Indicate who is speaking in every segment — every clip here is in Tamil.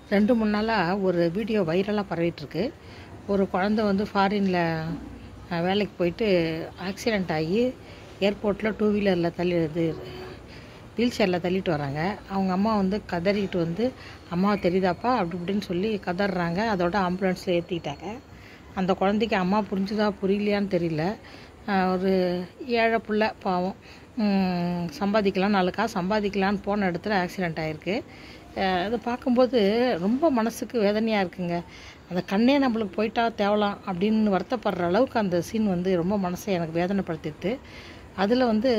Speaker 1: ரெண்டு மூணு நாளாக ஒரு வீடியோ வைரலாக பரவிட்டுருக்கு ஒரு குழந்த வந்து ஃபாரினில் வேலைக்கு போயிட்டு ஆக்சிடெண்ட் ஆகி ஏர்போர்ட்டில் டூ வீலரில் தள்ளி இது வீல் சேரில் தள்ளிட்டு வராங்க அவங்க அம்மா வந்து கதறிட்டு வந்து அம்மாவை தெரியுதாப்பா அப்படி இப்படின்னு சொல்லி கதறாங்க அதோட ஆம்புலன்ஸில் ஏற்றிக்கிட்டாங்க அந்த குழந்தைக்கு அம்மா புரிஞ்சுதா புரியலையான்னு தெரியல ஆஹ் ஒரு ஏழை புள்ள பாவம் உம் சம்பாதிக்கலாம் நாளுக்கா சம்பாதிக்கலான்னு போன இடத்துல ஆக்சிடெண்ட் ஆகிருக்கு அது பார்க்கும்போது ரொம்ப மனசுக்கு வேதனையாக இருக்குங்க அந்த கண்ணே நம்மளுக்கு போயிட்டா தேவலாம் அப்படின்னு வருத்தப்படுற அளவுக்கு அந்த சீன் வந்து ரொம்ப மனசை எனக்கு வேதனைப்படுத்திட்டு அதில் வந்து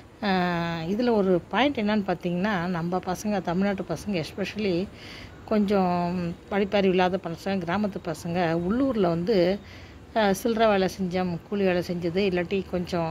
Speaker 1: இதில் ஒரு பாயிண்ட் என்னன்னு பார்த்தீங்கன்னா நம்ம பசங்க தமிழ்நாட்டு பசங்க எஸ்பெஷலி கொஞ்சம் படிப்பறிவு இல்லாத பசங்க கிராமத்து பசங்க உள்ளூரில் வந்து அஹ், சில்லறை வேலை செஞ்சோம் கூலி வேலை செஞ்சது இல்லாட்டி கொஞ்சம்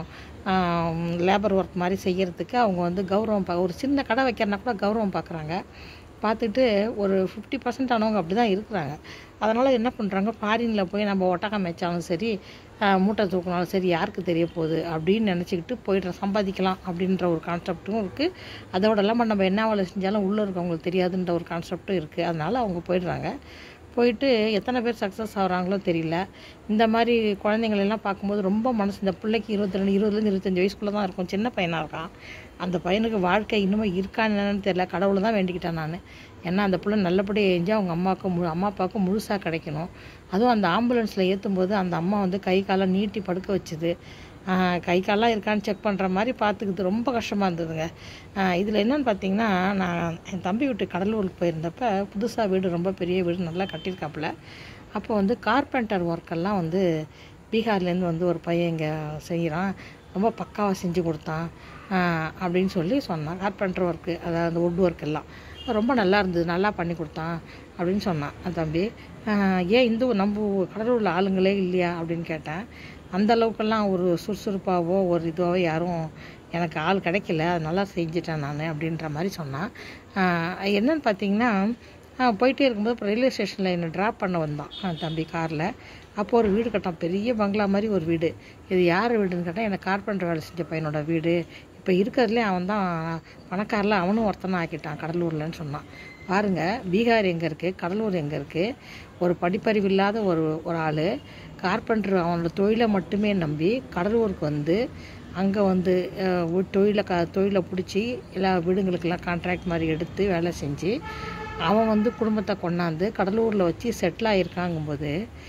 Speaker 1: லேபர் ஒர்க் மாதிரி செய்கிறதுக்கு அவங்க வந்து கௌரவம் பா ஒரு சின்ன கடை வைக்கிறனா கூட கௌரவம் பார்க்குறாங்க பார்த்துட்டு ஒரு ஃபிஃப்டி பர்சன்ட் ஆனவங்க அப்படி தான் இருக்கிறாங்க அதனால் என்ன பண்ணுறாங்க ஃபாரினில் போய் நம்ம ஒட்டகம் மேய்ச்சாலும் சரி அஹ், மூட்டை தூக்கினாலும் சரி யாருக்கு தெரிய போகுது அப்படின்னு நினச்சிக்கிட்டு போய்ட்டு சம்பாதிக்கலாம் அப்படின்ற ஒரு கான்செப்ட்டும் இருக்குது அதோட இல்லாமல் நம்ம என்ன வேலை செஞ்சாலும் உள்ளே இருக்கவங்களுக்கு தெரியாதுன்ற ஒரு கான்செப்ட்டும் இருக்குது அதனால் அவங்க போயிடுறாங்க போயிட்டு எத்தனை பேர் சக்ஸஸ் ஆகுறாங்களோ தெரியல இந்த மாதிரி குழந்தைங்களெல்லாம் பார்க்கும்போது ரொம்ப மனசு இந்த பிள்ளைக்கு இருபத்தி ரெண்டு இருபதுலேருந்து இருபத்தஞ்சி வயசுக்குள்ளே தான் இருக்கும் சின்ன பையனாக இருக்கான் அந்த பையனுக்கு வாழ்க்கை இன்னும் இருக்கான்னு என்னன்னு தெரியல கடவுளை தான் வேண்டிக்கிட்டேன் நான் ஏன்னா அந்த பிள்ளை நல்லபடியாக எஞ்சி அவங்க அம்மாவுக்கு முழு அம்மா அப்பாவுக்கு முழுசாக கிடைக்கணும் அதுவும் அந்த ஆம்புலன்ஸில் ஏற்றும் போது அந்த அம்மா வந்து கை காலை நீட்டி படுக்க வச்சுது ஆஹ் கை கால்லாம் இருக்கான்னு செக் பண்ணுற மாதிரி பார்த்துக்கிது ரொம்ப கஷ்டமாக இருந்ததுங்க இதில் என்னன்னு பார்த்தீங்கன்னா நான் என் தம்பி வீட்டு கடலூருக்கு போயிருந்தப்ப புதுசாக வீடு ரொம்ப பெரிய வீடு நல்லா கட்டியிருக்காப்புல அப்போ வந்து கார்பெண்டர் ஒர்க்கெல்லாம் வந்து பீகார்லேருந்து வந்து ஒரு பையன் இங்கே செய்கிறான் ரொம்ப பக்காவாக செஞ்சு கொடுத்தான் ஆஹ் அப்படின்னு சொல்லி சொன்னான் கார்பெண்டர் ஒர்க்கு அதாவது வுட் ஒர்க் எல்லாம் ரொம்ப நல்லா இருந்தது நல்லா பண்ணி கொடுத்தான் அப்படின்னு சொன்னான் அந்த தம்பி ஆஹ் ஏன் இந்த ஊ- நம்ம ஊ- கடலூரில் ஆளுங்களே இல்லையா அப்படின்னு கேட்டேன் அந்த அளவுக்கெல்லாம் ஒரு சுறுசுறுப்பாகவோ ஒரு இதுவாகவோ யாரும் எனக்கு ஆள் கிடைக்கல அது நல்லா செஞ்சுட்டேன் நான் அப்படின்ற மாதிரி சொன்னான் ஆஹ் என்னன்னு பார்த்தீங்கன்னா ஆஹ் போயிட்டே இருக்கும்போது இப்போ ரயில்வே ஸ்டேஷனில் என்னை ட்ராப் பண்ண வந்தான் ஆஹ் தம்பி காரில் அப்போ ஒரு வீடு கட்டான் பெரிய பங்களா மாதிரி ஒரு வீடு இது யார் வீடுன்னு கேட்டால் எனக்கு கார்பெண்டர் வேலை செஞ்ச பையனோட வீடு இப்போ இருக்கிறதுலே அவன் தான் பணக்காரில் அவனும் ஒருத்தனை ஆக்கிட்டான் கடலூர்லன்னு சொன்னான் பாருங்க பீகார் எங்கே இருக்குது கடலூர் எங்கே இருக்குது ஒரு படிப்பறிவு இல்லாத ஒரு ஒரு ஆள் கார்பெண்டர் அவனோட தொழிலை மட்டுமே நம்பி கடலூருக்கு வந்து அங்கே வந்து அஹ், ஒரு தொழிலை க தொழிலை பிடிச்சி எல்லா வீடுங்களுக்கெல்லாம் கான்ட்ராக்ட் மாதிரி எடுத்து வேலை செஞ்சு அவன் வந்து குடும்பத்தை கொண்டாந்து கடலூரில் வச்சு செட்டில் ஆகிருக்காங்கும்போது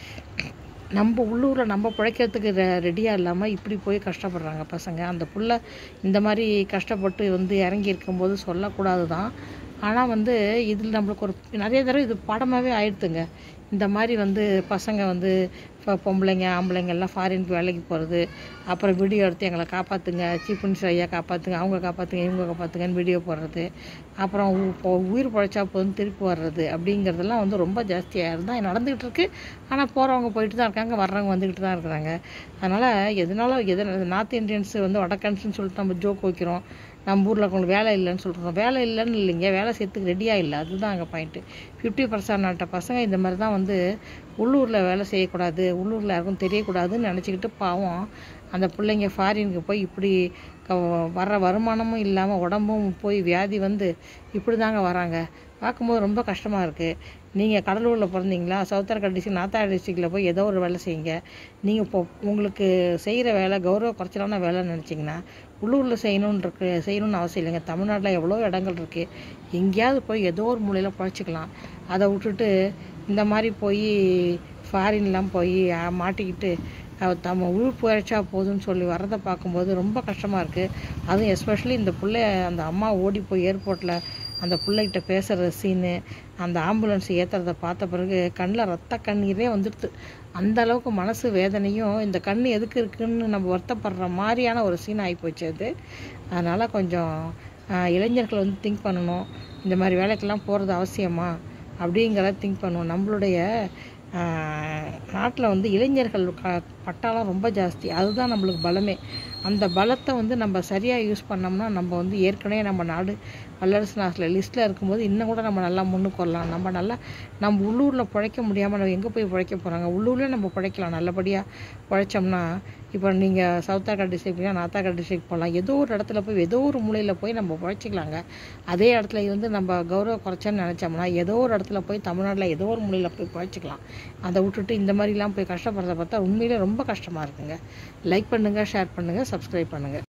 Speaker 1: நம்ம உள்ளூரில் நம்ம பிழைக்கிறதுக்கு ரெ ரெடியாக இல்லாமல் இப்படி போய் கஷ்டப்படுறாங்க பசங்க அந்த புள்ள இந்த மாதிரி கஷ்டப்பட்டு வந்து இறங்கி இருக்கும்போது சொல்லக்கூடாது தான் ஆனால் வந்து இதில் நம்மளுக்கு ஒரு நிறைய தடவை இது படமாகவே ஆயிடுத்துங்க இந்த மாதிரி வந்து பசங்க வந்து இப்போ பொம்பளைங்க ஆம்பளைங்க எல்லாம் ஃபாரினுக்கு வேலைக்கு போகிறது அப்புறம் வீடியோ எடுத்து எங்களை காப்பாற்றுங்க சீஃப் மினிஸ்டர் ஐயா காப்பாற்றுங்க அவங்க காப்பாற்றுங்க இவங்க காப்பாற்றுங்கன்னு வீடியோ போடுறது அப்புறம் உ- இப்போ உயிர் பழைச்சா போதும் திருப்பி வர்றது அப்படிங்கிறதெல்லாம் வந்து ரொம்ப ஜாஸ்தியாக இருந்தால் நடந்துகிட்டு இருக்கு ஆனால் போகிறவங்க போயிட்டு தான் இருக்காங்க வர்றவங்க வந்துக்கிட்டு தான் இருக்கிறாங்க அதனால் எதனால எது நார்த் இந்தியன்ஸ் வந்து வடக்கன்ஸ்னு சொல்லிட்டு நம்ம ஜோக் வைக்கிறோம் நம்ம ஊரில் இருக்கவங்களுக்கு வேலை இல்லைன்னு சொல்கிறோம் வேலை இல்லைன்னு இல்லைங்க வேலை செய்யறதுக்கு ரெடியாக இல்லை அதுதான் அங்கே பாயிண்ட்டு ஃபிஃப்டி பர்சன்ட் பசங்க இந்த மாதிரி தான் வந்து உள்ளூரில் வேலை செய்யக்கூடாது உள்ளூரில் யாருக்கும் தெரியக்கூடாதுன்னு நினச்சிக்கிட்டு பாவம் அந்த பிள்ளைங்க ஃபாரினுக்கு போய் இப்படி க வர்ற வருமானமும் இல்லாமல் உடம்பும் போய் வியாதி வந்து இப்படி தாங்க வராங்க பார்க்கும்போது ரொம்ப கஷ்டமாக இருக்குது நீங்கள் கடலூரில் பிறந்தீங்களா சவுத்தரக்கட் டிஸ்ட்ரிக் நாத்தார் டிஸ்ட்ரிக்டில் போய் ஏதோ ஒரு வேலை செய்யுங்க நீங்கள் இப்போ உங்களுக்கு செய்கிற வேலை கௌரவ குறைச்சலான வேலைன்னு நினச்சிங்கன்னா உள்ளூரில் செய்யணும்னு இருக்கு செய்யணும்னு அவசியம் இல்லைங்க தமிழ்நாட்டில் எவ்வளோ இடங்கள் இருக்குது எங்கேயாவது போய் ஏதோ ஒரு மூலையில் பழச்சிக்கலாம் அதை விட்டுட்டு இந்த மாதிரி போய் ஃபாரின்லாம் போய் அஹ், மாட்டிக்கிட்டு அஹ், தம்ம உயிர் புயற்சா போதும்னு சொல்லி வர்றதை பார்க்கும்போது ரொம்ப கஷ்டமாக இருக்குது அதுவும் எஸ்பெஷலி இந்த பிள்ளை அந்த அம்மா ஓடி போய் ஏர்போர்ட்டில் அந்த பிள்ளைகிட்ட பேசுகிற சீனு அந்த ஆம்புலன்ஸ் ஏற்றுறத பார்த்த பிறகு கண்ணில் ரத்த கண்ணீரே வந்துடுது அந்த அளவுக்கு மனசு வேதனையும் இந்த கண் எதுக்கு இருக்குன்னு நம்ம வருத்தப்படுற மாதிரியான ஒரு சீன் ஆகிப்போச்சு அது அதனால் கொஞ்சம் ஆஹ், இளைஞர்கள் வந்து திங்க் பண்ணணும் இந்த மாதிரி வேலைக்கெல்லாம் போகிறது அவசியமா அப்படிங்கிறத திங்க் பண்ணுவோம் நம்மளுடைய நாட்டில் வந்து இளைஞர்கள் க பட்டாளம் ரொம்ப ஜாஸ்தி அதுதான் நம்மளுக்கு பலமே அந்த பலத்தை வந்து நம்ம சரியாக யூஸ் பண்ணோம்னா நம்ம வந்து ஏற்கனவே நம்ம நாடு வல்லரசு நாட்டில் லிஸ்ட்டில் இருக்கும்போது இன்னும் கூட நம்ம நல்லா முன்னுக்கு வரலாம் நம்ம நல்லா நம்ம உள்ளூரில் பிழைக்க முடியாமல் நம்ம எங்கே போய் பிழைக்க போகிறாங்க உள்ளூரில் நம்ம பிழைக்கலாம் நல்லபடியாக பிழைச்சோம்னா இப்போ நீங்கள் சவுத்தாக்கா டிஸ்ட்ரிக்ட் போனால் நாத்தாக்கா டிஸ்ட்ரிக்ட் போகலாம் ஏதோ ஒரு இடத்துல போய் ஏதோ ஒரு மூலையில் போய் நம்ம பிழைச்சிக்கலாங்க அதே இடத்துல இருந்து நம்ம கௌரவ குறைச்சேன்னு நினச்சோம்னா ஏதோ ஒரு இடத்துல போய் தமிழ்நாட்டில் ஏதோ ஒரு மூலையில் போய் பிழைச்சிக்கலாம் அதை விட்டுட்டு இந்த மாதிரிலாம் போய் கஷ்டப்படுறத பார்த்தா உண்மையிலே ரொம்ப கஷ்டமாக இருக்குங்க லைக் பண்ணுங்கள் ஷேர் பண்ணுங்கள் சப்ஸ்கிரைப் பண்ணுங்கள்